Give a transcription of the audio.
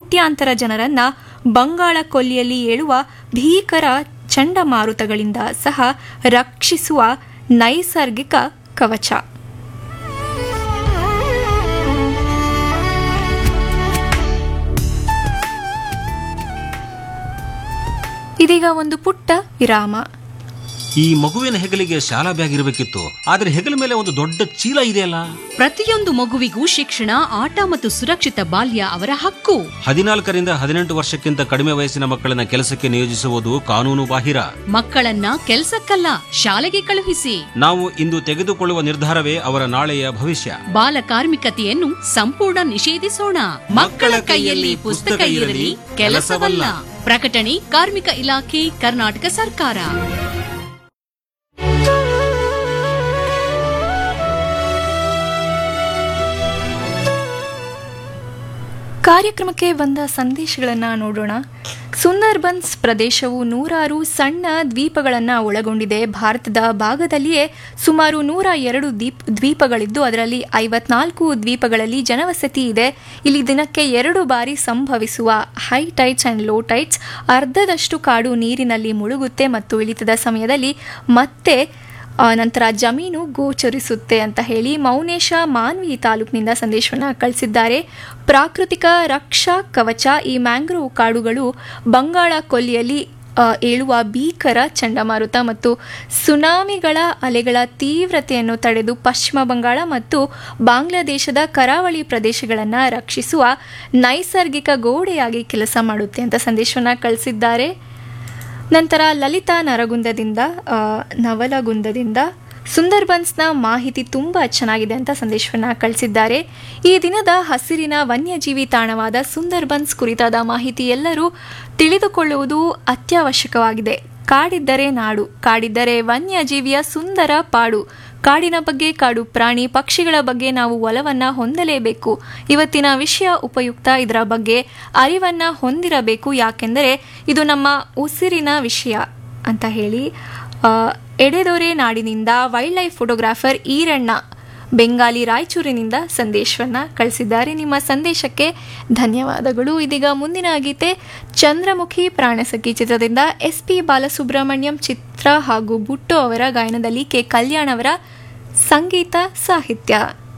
ಕೋಟ್ಯಾಂತರ ಜನರನ್ನ ಬಂಗಾಳ ಕೊಲ್ಲಿಯಲ್ಲಿ ಏಳುವ ಭೀಕರ ಚಂಡಮಾರುತಗಳಿಂದ ಸಹ ರಕ್ಷಿಸುವ ನೈಸರ್ಗಿಕ ಕವಚ ಇದೀಗ ಒಂದು ಪುಟ್ಟ ವಿರಾಮ ಈ ಮಗುವಿನ ಹೆಗಲಿಗೆ ಶಾಲಾ ಬ್ಯಾಗ್ ಇರಬೇಕಿತ್ತು ಆದ್ರೆ ಹೆಗಲ ಮೇಲೆ ಒಂದು ದೊಡ್ಡ ಚೀಲ ಇದೆಯಲ್ಲ ಪ್ರತಿಯೊಂದು ಮಗುವಿಗೂ ಶಿಕ್ಷಣ ಆಟ ಮತ್ತು ಸುರಕ್ಷಿತ ಬಾಲ್ಯ ಅವರ ಹಕ್ಕು ಹದಿನಾಲ್ಕರಿಂದ ಹದಿನೆಂಟು ವರ್ಷಕ್ಕಿಂತ ಕಡಿಮೆ ವಯಸ್ಸಿನ ಮಕ್ಕಳನ್ನ ಕೆಲಸಕ್ಕೆ ನಿಯೋಜಿಸುವುದು ಕಾನೂನು ಬಾಹಿರ ಮಕ್ಕಳನ್ನ ಕೆಲ್ಸಕ್ಕಲ್ಲ ಶಾಲೆಗೆ ಕಳುಹಿಸಿ ನಾವು ಇಂದು ತೆಗೆದುಕೊಳ್ಳುವ ನಿರ್ಧಾರವೇ ಅವರ ನಾಳೆಯ ಭವಿಷ್ಯ ಬಾಲ ಕಾರ್ಮಿಕತೆಯನ್ನು ಸಂಪೂರ್ಣ ನಿಷೇಧಿಸೋಣ ಮಕ್ಕಳ ಕೈಯಲ್ಲಿ ಪುಸ್ತಕ ಇರಲಿ ಕೆಲಸವಲ್ಲ ಪ್ರಕಟಣೆ ಕಾರ್ಮಿಕ ಇಲಾಖೆ ಕರ್ನಾಟಕ ಸರ್ಕಾರ ಕಾರ್ಯಕ್ರಮಕ್ಕೆ ಬಂದ ಸಂದೇಶಗಳನ್ನು ನೋಡೋಣ ಸುಂದರ್ಬನ್ಸ್ ಪ್ರದೇಶವು ನೂರಾರು ಸಣ್ಣ ದ್ವೀಪಗಳನ್ನು ಒಳಗೊಂಡಿದೆ ಭಾರತದ ಭಾಗದಲ್ಲಿಯೇ ಸುಮಾರು ನೂರ ಎರಡು ದ್ವೀಪ್ ದ್ವೀಪಗಳಿದ್ದು ಅದರಲ್ಲಿ ಐವತ್ನಾಲ್ಕು ದ್ವೀಪಗಳಲ್ಲಿ ಜನವಸತಿ ಇದೆ ಇಲ್ಲಿ ದಿನಕ್ಕೆ ಎರಡು ಬಾರಿ ಸಂಭವಿಸುವ high tides and low tides ಅರ್ಧದಷ್ಟು ಕಾಡು ನೀರಿನಲ್ಲಿ ಮುಳುಗುತ್ತೆ ಮತ್ತು ಇಳಿತದ ಸಮಯದಲ್ಲಿ ಮತ್ತೆ ಆ, ನಂತರ ಜಮೀನು ಗೋಚರಿಸುತ್ತೆ ಅಂತ ಹೇಳಿ ಮೌನೇಶ ಮಾನ್ವಿ ತಾಲೂಕಿನಿಂದ ಸಂದೇಶವನ್ನು ಕಳಿಸಿದ್ದಾರೆ ಪ್ರಾಕೃತಿಕ ರಕ್ಷಾ ಕವಚ ಈ ಮ್ಯಾಂಗ್ರೋವ್ ಕಾಡುಗಳು ಬಂಗಾಳ ಕೊಲ್ಲಿಯಲ್ಲಿ ಆ, ಏಳುವ ಭೀಕರ ಚಂಡಮಾರುತ ಮತ್ತು ಸುನಾಮಿಗಳ ಅಲೆಗಳ ತೀವ್ರತೆಯನ್ನು ತಡೆದು ಪಶ್ಚಿಮ ಬಂಗಾಳ ಮತ್ತು ಬಾಂಗ್ಲಾದೇಶದ ಕರಾವಳಿ ಪ್ರದೇಶಗಳನ್ನು ರಕ್ಷಿಸುವ ನೈಸರ್ಗಿಕ ಗೋಡೆಯಾಗಿ ಕೆಲಸ ಮಾಡುತ್ತೆ ಅಂತ ಸಂದೇಶವನ್ನು ಕಳಿಸಿದ್ದಾರೆ ನಂತರ ಲಲಿತಾ ನರಗುಂದದಿಂದ ಆ, ನವಲಗುಂದದಿಂದ ಸುಂದರ್ಬನ್ಸ್ನ ಮಾಹಿತಿ ತುಂಬ ಚೆನ್ನಾಗಿದೆ ಅಂತ ಸಂದೇಶವನ್ನು ಕಳಿಸಿದ್ದಾರೆ ಈ ದಿನದ ಹಸಿರಿನ ವನ್ಯಜೀವಿ ತಾಣವಾದ ಸುಂದರ್ಬನ್ಸ್ ಕುರಿತಾದ ಮಾಹಿತಿ ಎಲ್ಲರೂ ತಿಳಿದುಕೊಳ್ಳುವುದು ಅತ್ಯವಶ್ಯಕವಾಗಿದೆ ಕಾಡಿದ್ದರೆ ನಾಡು ಕಾಡಿದ್ದರೆ ವನ್ಯಜೀವಿಯ ಸುಂದರ ಪಾಡು ಕಾಡಿನ ಬಗ್ಗೆ ಕಾಡು ಪ್ರಾಣಿ ಪಕ್ಷಿಗಳ ಬಗ್ಗೆ ನಾವು ಒಲವನ್ನ ಹೊಂದಲೇಬೇಕು ಇವತ್ತಿನ ವಿಷಯ ಉಪಯುಕ್ತ ಇದರ ಬಗ್ಗೆ ಅರಿವನ್ನ ಹೊಂದಿರಬೇಕು ಯಾಕೆಂದರೆ ಇದು ನಮ್ಮ ಉಸಿರಿನ ವಿಷಯ ಅಂತ ಹೇಳಿ ಆ, ಎಡೆದೊರೆ ನಾಡಿನಿಂದ wildlife photographer Iranna Bengali ರಾಯಚೂರಿನಿಂದ ಸಂದೇಶವನ್ನ ಕಳಿಸಿದ್ದಾರೆ ನಿಮ್ಮ ಸಂದೇಶಕ್ಕೆ ಧನ್ಯವಾದಗಳು ಇದೀಗ ಮುಂದಿನ ಗೀತೆ ಚಂದ್ರಮುಖಿ ಪ್ರಾಣಸಖಿ ಚಿತ್ರದಿಂದ ಎಸ್ ಪಿ ಬಾಲಸುಬ್ರಹ್ಮಣ್ಯಂ ಚಿತ್ರ ಹಾಗೂ ಬುಟ್ಟು ಅವರ ಗಾಯನದಲ್ಲಿ ಕೆ ಕಲ್ಯಾಣ್ ಅವರ ಸಂಗೀತ ಸಾಹಿತ್ಯ